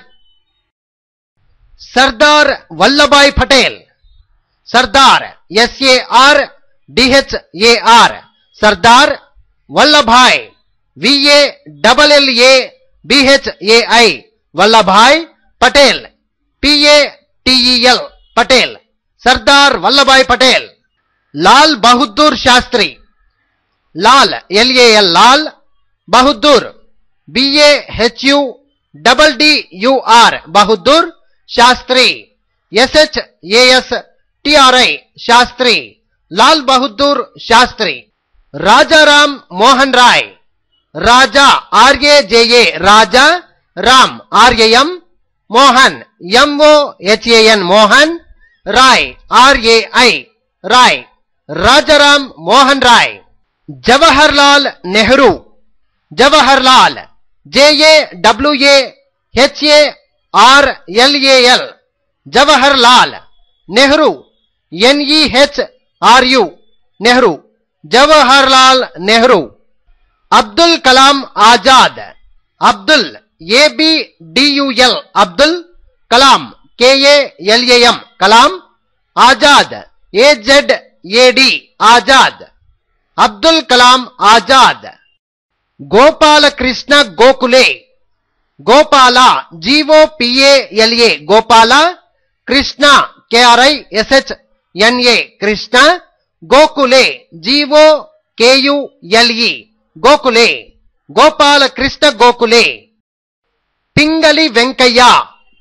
Sardar Vallabhbhai Patel Sardar SAR DHAR Sardar Vallabhbhai VA double L A BHAI Vallabhbhai Patel PA TEL Patel Sardar Vallabhbhai Patel Lal Bahadur Shastri Lal LAL Lal Bahadur BA HU double D UR Bahadur Shastri SH AS TRI Shastri Lal Bahadur Shastri Rajaram Mohan Roy Raja RAJA Raja Ram RAM Mohan MO HAN Mohan Roy RAI Roy Rajaram Mohan Roy Jawahar Lal Nehru Jawahar Lal JA WA HA R LAL Jawahar Lal Nehru NEH RU Nehru Jawahar Lal Nehru Abdul Kalam Azad Abdul ABDUL Abdul Kalam KALAM Kalam Azad AZ AD Azad Abdul Kalam Azad Gopalakrishna Gokhale Gopala GO PALA Gopala Krishna KRI SH ఎన్ఏ Krishna Gokhale GO KULE Gokhale Gopala Krishna Gokhale Pingali Venkayya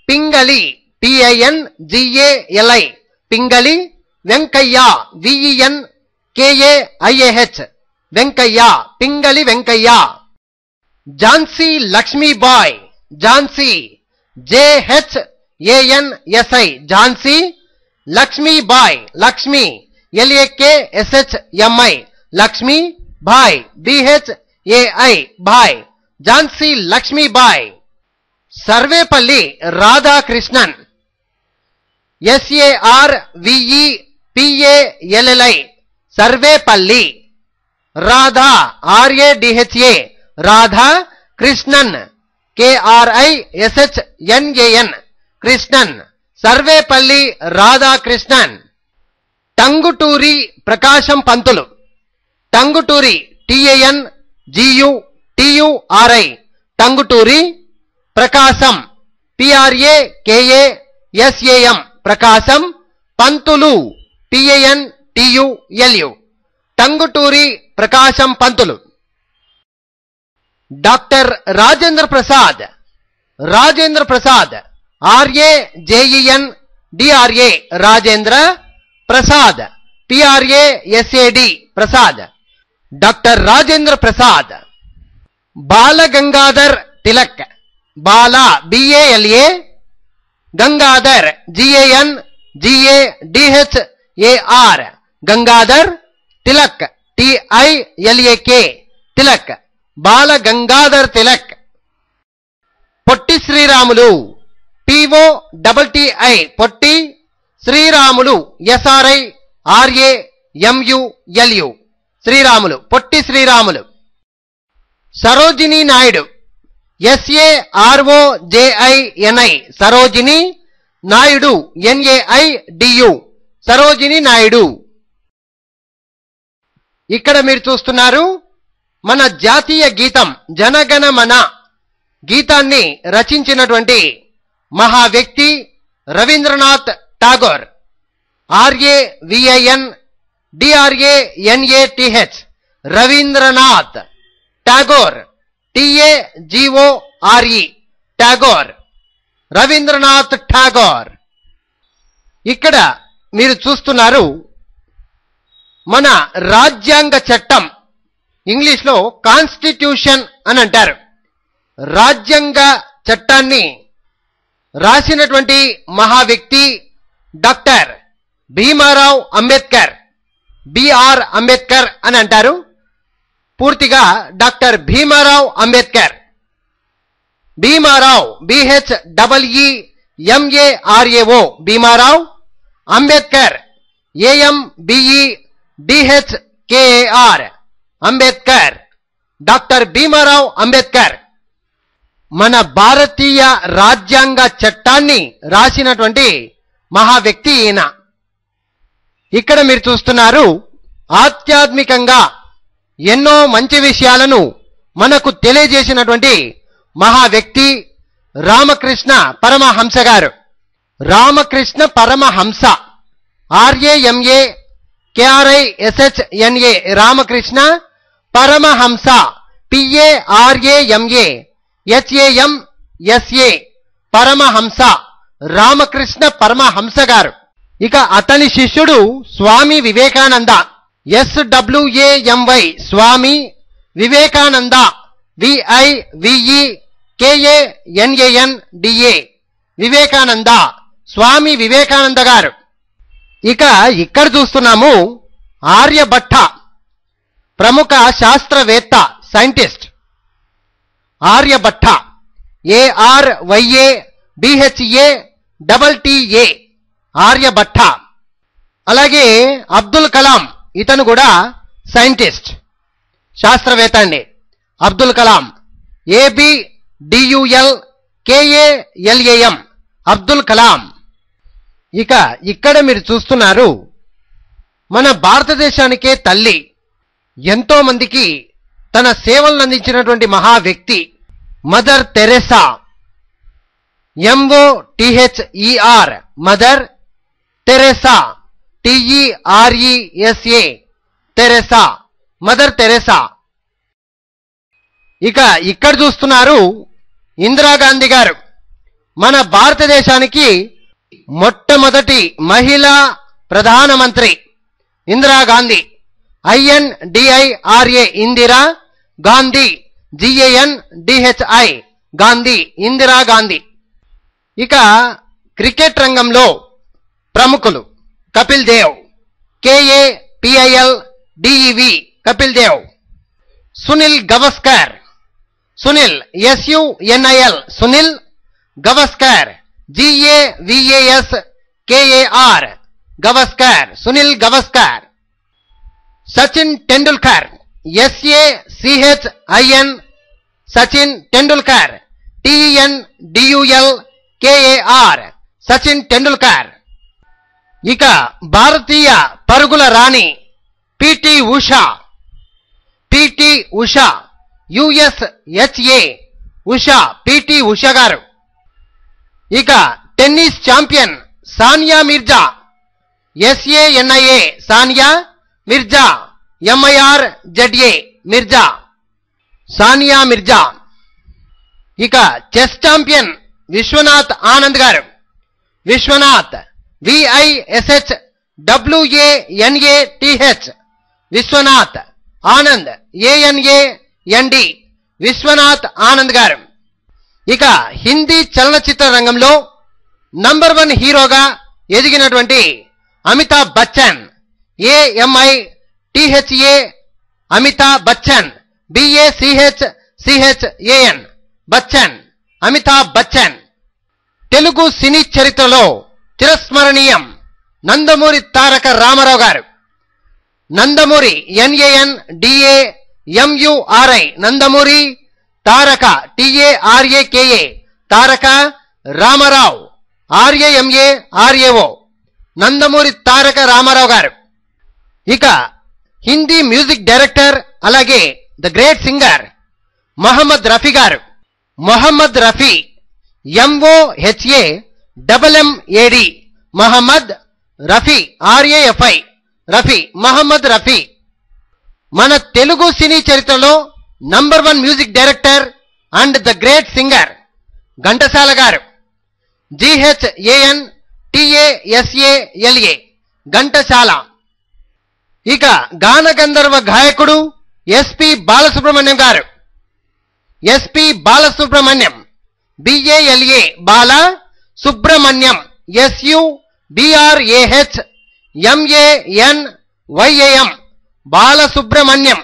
Pingali TIN GALI Pingali Venkayya VEN కేఏఐఏహెచ్ Venkaiah Pingali Venkayya Jhansi Lakshmibai Jhansi JH ANSI Jhansi Lakshmibai Lakshmi LAK SH MI Lakshmi Bai BH AI Bai Jhansi Lakshmibai Sarvepalli Radhakrishnan SAR VE PALLI Sarvepalli Radha RADHA Radha Krishnan KRI SH NAN Krishnan Sarvepalli Radhakrishnan Tanguturi Prakasam Pantulu Tanguturi TAN GU TURI Tanguturi Prakasam PRA KA SAM Prakasam Pantulu PAN TULU Tanguturi Prakasam Pantulu doctor Rajendra Prasad Rajendra Prasad RA JEN DRA Rajendra Prasad PRA SAD Prasad doctor Rajendra Prasad Balagangadhar Tilak Bala BALA Gangadhar GAN GA DH AR Gangadhar Tilak TILAK Tilak Bala Gangadhar Tilak Potti Sriramulu PO double TI Potti Sriramulu SRI RA MULU Sriramulu Potti Sriramulu Sarojini Naidu SA RO JINI Sarojini Naidu NAI DU Sarojini Naidu ఇక్కడ మీరు చూస్తున్నారు మన జాతీయ గీతం జనగణమన గీతాన్ని రచించినటువంటి మహా వ్యక్తి Rabindranath Tagore RA VIN DRA NATH Rabindranath Tagore TA GORE Tagore Rabindranath Tagore ఇక్కడ మీరు చూస్తున్నారు మన రాజ్యాంగ చట్టం ఇంగ్లీష్లో కాన్స్టిట్యూషన్ అని అంటారు రాజ్యాంగ చట్టాన్ని రాసినటువంటి మహా వ్యక్తి డాక్టర్ భీమారావు అంబేద్కర్ బిఆర్ అంబేద్కర్ అని అంటారు పూర్తిగా doctor Bhimrao Ambedkar Bhimrao BH double E MARAO Bhimrao Ambedkar AM BE DH KAR Ambedkar doctor Bhimrao Ambedkar మన భారతీయ రాజ్యాంగ చట్టాన్ని రాసినటువంటి మహా వ్యక్తి ఈయన ఇక్కడ మీరు చూస్తున్నారు ఆధ్యాత్మికంగా ఎన్నో మంచి విషయాలను మనకు తెలియజేసినటువంటి మహా వ్యక్తి రామకృష్ణ పరమహంస గారు Ramakrishna Paramahamsa R A M A K R I S H N A Ramakrishna Paramahamsa P A R A M A H A M S A Paramahamsa Ramakrishna Paramahamsa గారు ఇక అతని శిష్యుడు Swami Vivekananda S W A M Y Swami Vivekananda V I V E K A N A N D A Vivekananda Swami Vivekananda గారు ఇక ఇక్కడ చూస్తున్నాము ఆర్యభట్ట ప్రముఖ శాస్త్రవేత్త scientist Aryabhatta A R Y A B H A double T A Aryabhatta అలాగే అబ్దుల్ కలాం ఇతను కూడా సైంటిస్ట్ శాస్త్రవేత్త అండి Abdul Kalam A B D U L K A L A M Abdul Kalam ఇక ఇక్కడ మీరు చూస్తున్నారు మన భారతదేశానికే తల్లి ఎంతో మందికి తన సేవలను అందించినటువంటి మహా వ్యక్తి Mother Teresa M O T H E R Mother Teresa T E R E S A Teresa Mother Teresa ఇక ఇక్కడ చూస్తున్నారు ఇందిరాగాంధీ గారు మన భారతదేశానికి మొట్టమొదటి మహిళా ప్రధానమంత్రి Indira Gandhi IN డిఐఆర్ఏ Indira Gandhi GAN DHI Gandhi Indira Gandhi ఇక క్రికెట్ రంగంలో ప్రముఖులు Kapil Dev KA PIL డిఈవి Kapil Dev Sunil Gavaskar Sunil ఎస్యుఎన్ఐఎల్ Sunil Gavaskar GA VAS KAR Gavaskar Sunil Gavaskar Sachin Tendulkar SA CH IN Sachin Tendulkar TN డియుఎల్ KAR Sachin Tendulkar ఇక భారతీయ పరుగుల రాణి PT Usha PT Usha US HA Usha PT Usha గారు ఇక tennis champion Sania Mirza ఎస్ఏఎన్ఐఏ Sania Mirza MIR ZA Mirza Sania Mirza ఇక చెస్ ఛాంపియన్ విశ్వనాథ్ ఆనంద్ గారు Vishwanath విఐఎస్హెచ్ డబ్ల్యూఏఎన్ఏ T H Vishwanath Anand ANA ND Vishwanath Anand గారు ఇక హిందీ చలనచిత్ర రంగంలో నంబర్ వన్ హీరోగా ఎదిగినటువంటి Amitabh Bachchan AMI టిహెచ్ఏ Amitabh Bachchan BA CH CH AN Bachchan Amitabh Bachchan Telugu cine చరిత్రలో చిరస్మరణీయం నందమూరి తారక రామారావు గారు నందమూరి ఎన్ఏఎన్ డిఏ ఎంయుఆర్ఐ నందమూరి తారక టిఏఆర్ఏకేఏ తారక రామారావు ఆర్ఏఎంఏ ఆర్ఏఓ నందమూరి తారక రామారావు గారు ఇక హిందీ మ్యూజిక్ డైరెక్టర్ అలాగే the great singer Mohammed Rafi గారు Mohammed Rafi M O H A double M A D Mohammed Rafi R A F I Rafi Mohammed Rafi మన తెలుగు సినీ చరిత్రలో number one music director and the great singer Ghantasala గారు జిహెచ్ఏఎన్ టిఏఎస్ఏఎల్ఏ ఘంటసాల ఇక గాన గంధర్వ గాయకుడు ఎస్పి బాలసుబ్రహ్మణ్యం గారు S P Balasubrahmanyam B A L A Bala Subrahmanyam S U B R A H M A N Y A M Balasubrahmanyam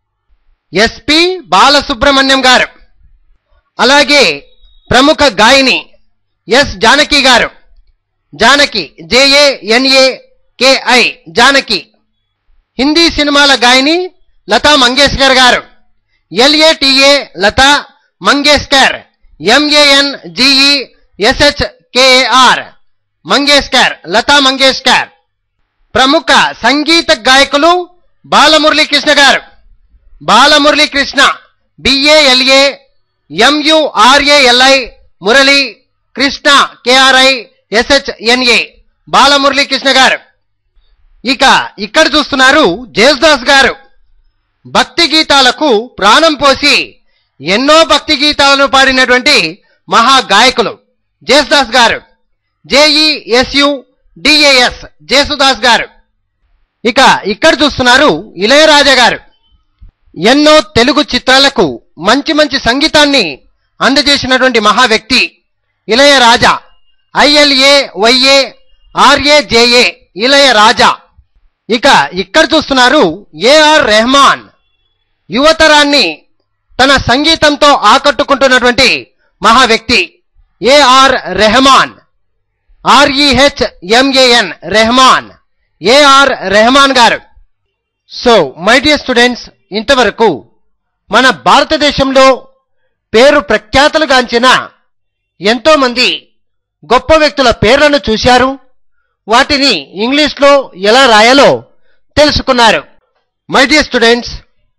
S P Balasubrahmanyam గారు అలాగే ప్రముఖ గాయని ఎస్ జానకి గారు జానకి జేఏఎన్ఏ కేఐ జానకి హిందీ సినిమాల గాయని లతా మంగేష్కర్ గారు L A T A Lata Mangeshkar M A N G E S H K A R Mangeshkar Lata Mangeshkar ప్రముఖ సంగీత గాయకులు బాలమురళీకృష్ణ గారు Balamuralikrishna B A L A M U R A L I Murali Krishna K R I S H N A Balamuralikrishna గారు ఇక ఇక్కడ చూస్తున్నారు జేసుదాస్ గారు భక్తి గీతాలకు ప్రాణం పోసి ఎన్నో భక్తి గీతాలను పాడినటువంటి మహా గాయకులు జేసుదాస్ గారు జేఈఎస్యు డిఏఎస్ జేసుదాస్ గారు ఇక ఇక్కడ చూస్తున్నారు ఇళయరాజా గారు ఎన్నో తెలుగు చిత్రాలకు మంచి మంచి సంగీతాన్ని అందజేసినటువంటి మహా వ్యక్తి Ilaiyaraaja I L A Y A R A J A Ilaiyaraaja ఇక ఇక్కడ చూస్తున్నారు ఏఆర్ రెహమాన్ యువతరాన్ని తన సంగీతంతో ఆకట్టుకుంటున్నటువంటి మహా వ్యక్తి A R Rahman R E H M A N Rahman A R Rahman గారు సో మై డియర్ స్టూడెంట్స్ ఇంతవరకు మన భారతదేశంలో పేరు ప్రఖ్యాతలుగాంచిన ఎంతో మంది గొప్ప వ్యక్తుల పేర్లను చూశారు వాటిని ఇంగ్లీష్లో ఎలా రాయాలో తెలుసుకున్నారు మై డియర్ స్టూడెంట్స్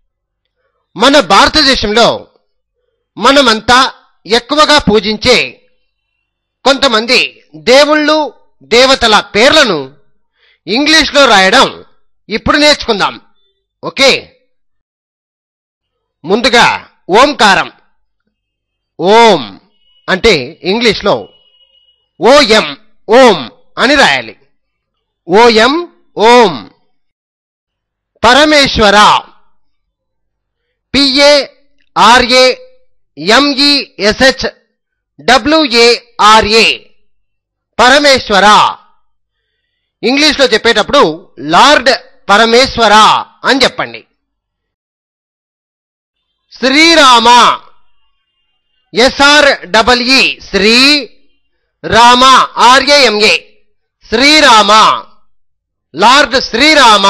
మన భారతదేశంలో మనమంతా ఎక్కువగా పూజించే కొంతమంది దేవుళ్ళు దేవతల పేర్లను ఇంగ్లీష్లో రాయడం ఇప్పుడు నేర్చుకుందాం ఓకే ముందుగా ఓంకారం ఓం అంటే ఇంగ్లీష్లో ఓఎం ఓం అని రాయాలి O M Om Parameshwara P A R A M E S H W A R A Parameshwara ఇంగ్లీష్లో చెప్పేటప్పుడు లార్డ్ పరమేశ్వర అని చెప్పండి Srirama S R double E Sri Rama R A M A Srirama lord Srirama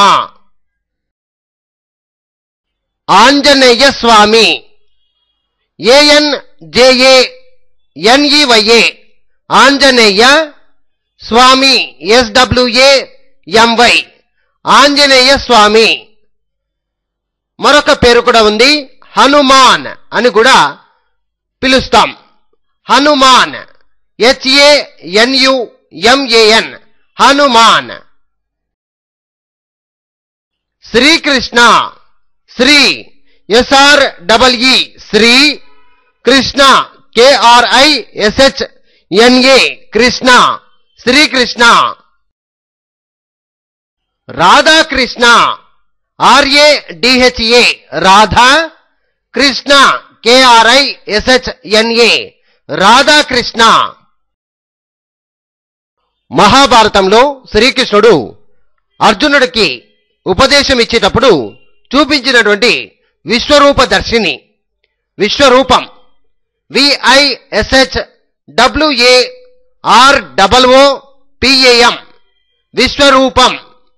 Anjaneya Swamy A N J A N E Y A Anjaneya Swamy S W A M Y Anjaneya Swamy మరొక పేరు కూడా ఉంది హనుమాన్ అని కూడా పిలుస్తాం Hanuman H A N U M A N Hanuman Srikrishna Sri S R double E Sri Krishna KRI SH ఎన్ఏ Krishna Srikrishna Radhakrishna R A D H A Radha Krishna KRI SH ఎన్ఏ Radhakrishna మహాభారతంలో శ్రీకృష్ణుడు అర్జునుడికి ఉపదేశం ఇచ్చేటప్పుడు చూపించినటువంటి విశ్వరూప దర్శిని విశ్వరూపం విఐఎస్హెచ్ WA are double oh PAM Vishwaroopam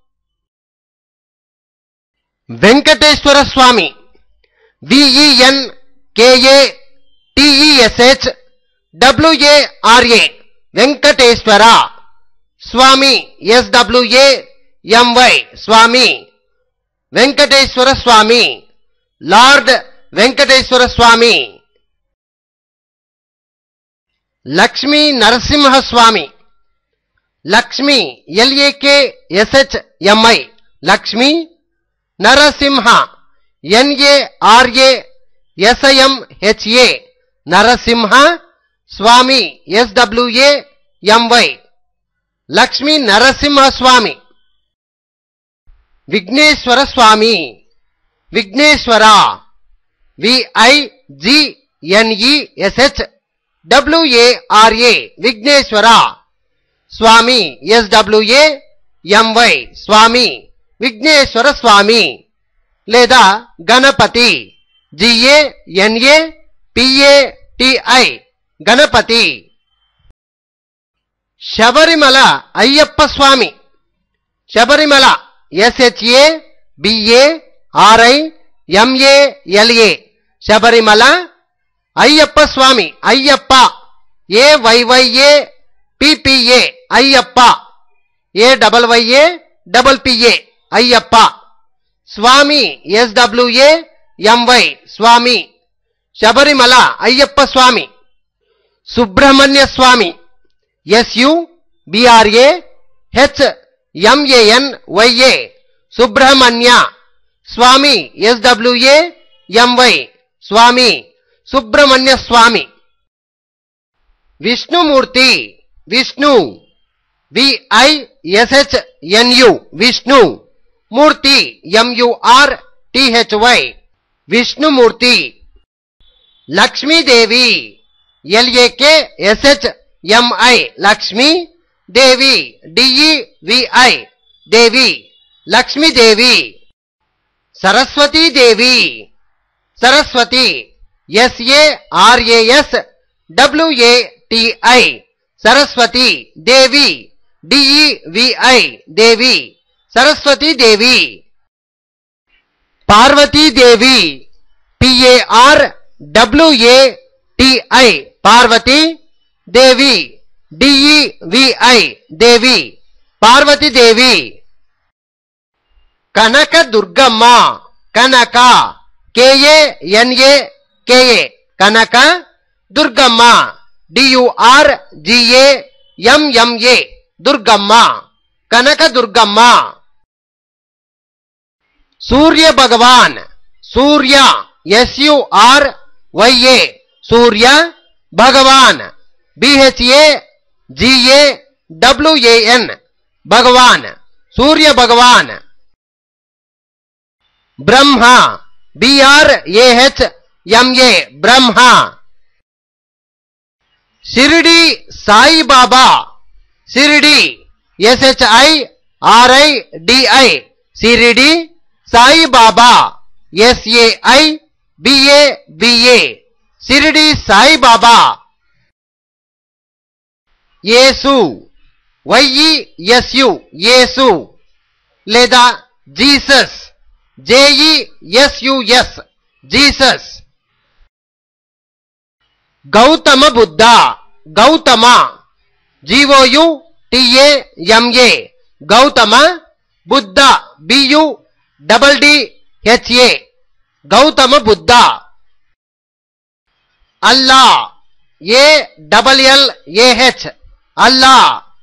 Venkateswara Swamy VEN KA టిఈఎస్హెచ్ డబ్ల్యూఏఆర్ఏ Venkateswara Swamy S W A M Y Swamy Venkateswara Swamy lord Venkateswara Swamy Lakshmi Narasimha Swamy Lakshmi LAK SH MI Lakshmi Narasimha ఎన్ఏఆర్ఏ SIM HA Narasimha Swamy S W A MY Lakshmi Narasimha Swamy Vighneshwara Swamy Vighneshwara విఐజిఎన్ఈఎస్హెచ్ డబ్ల్యూఏఆర్ఏ Vighneshwara Swamy S W A M Y స్వామి విఘ్నేశ్వర స్వామి లేదా Ganapati GA ఎన్ఏ PA TI Ganapati Sabarimala Ayyappa Swamy Sabarimala S H A B A R I M A L A Sabarimala Ayyappa Swamy Ayyappa A Y Y A P P A Ayyappa A double Y A double P A Ayyappa Swamy S W A M Y Swamy Sabarimala Ayyappa Swamy Subrahmanya Swamy S U B R A H M A N Y A Subrahmanya Swamy S W A M Y Swamy Subrahmanya Swamy Vishnumurthy Vishnu V I S H N U Vishnu Murthy M U R T H Y Vishnumurthy Lakshmidevi L A K SH M I Lakshmi Devi D E V I Devi Lakshmidevi Saraswatidevi Saraswati S A R A S W A T I Saraswati Devi D E V I Devi Saraswati Devi Parvatidevi P A R W A T I Parvati Devi D E V I Devi Parvatidevi Kanaka Durgamma Kanaka K A N A K A Kanaka Durgamma D U R G A M M A Durgamma Kanaka Durgamma Surya Bhagavan Surya S U R Y A Surya Bhagavan B H A G A W A N Bhagavan Surya Bhagavan Brahma B R A H M A Brahma Shirdi Saibaba Shirdi S H I R I D I Shirdi Saibaba S A I B A B A Shirdi Saibaba Yesu Y E S U Yesu లేదా Jesus J E S U S Jesus Gautama Buddha Gautama G O U T A M A Gautama Buddha బియు double D H A Gautama Buddha Allah A double L A H Allah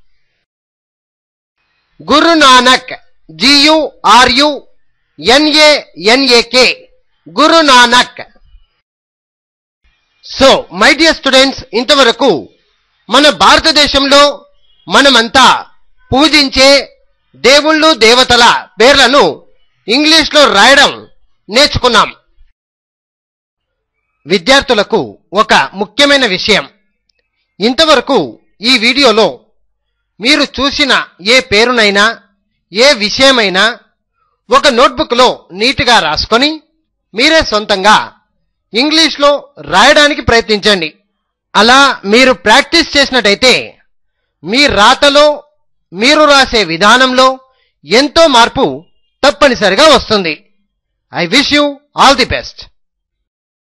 Guru Nanak G U R U N A N A K Guru Nanak so my dear students ఇంతవరకు మన భారతదేశంలో మనమంతా పూజించే దేవుళ్ళు దేవతల పేర్లను ఇంగ్లీష్లో రాయడం నేర్చుకున్నాం విద్యార్థులకు ఒక ముఖ్యమైన విషయం ఇంతవరకు ఈ వీడియోలో మీరు చూసిన ఏ పేరునైనా ఏ విషయమైనా ఒక నోట్బుక్లో నీట్గా రాసుకొని మీరే సొంతంగా ఇంగ్లీష్లో రాయడానికి ప్రయత్నించండి అలా మీరు ప్రాక్టీస్ చేసినట్టయితే మీ రాతలో మీరు రాసే విధానంలో ఎంతో మార్పు తప్పనిసరిగా వస్తుంది I wish you all the best